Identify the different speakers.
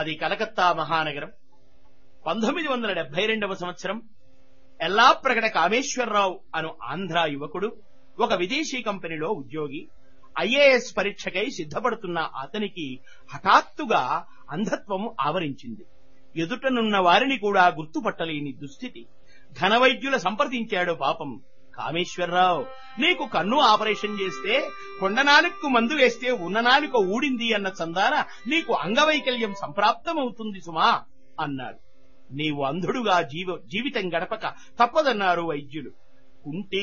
Speaker 1: అది కలకత్తా మహానగరం పంతొమ్మిది వందల డెబ్బై రెండవ సంవత్సరం ఎల్లాప్రగడ కామేశ్వరరావు అను ఆంధ్ర యువకుడు ఒక విదేశీ కంపెనీలో ఉద్యోగి ఐఏఎస్ పరీక్షకై సిద్ధపడుతున్న అతనికి హఠాత్తుగా అంధత్వము ఆవరించింది ఎదుటనున్న వారిని కూడా గుర్తుపట్టలేని దుస్థితి ఘనవైద్యుల సంప్రదించాడు పాపం కామేశ్వరరావు నీకు కన్ను ఆపరేషన్ చేస్తే కొండనాలుకు మందు వేస్తే ఉన్న నాలుక ఊడింది అన్న చందాన నీకు అంగవైకల్యం సంప్రాప్తమవుతుంది సుమా అన్నాడు నీవు అంధుడుగా జీవ జీవితం గడపక తప్పదన్నారు వైద్యులు కుంటి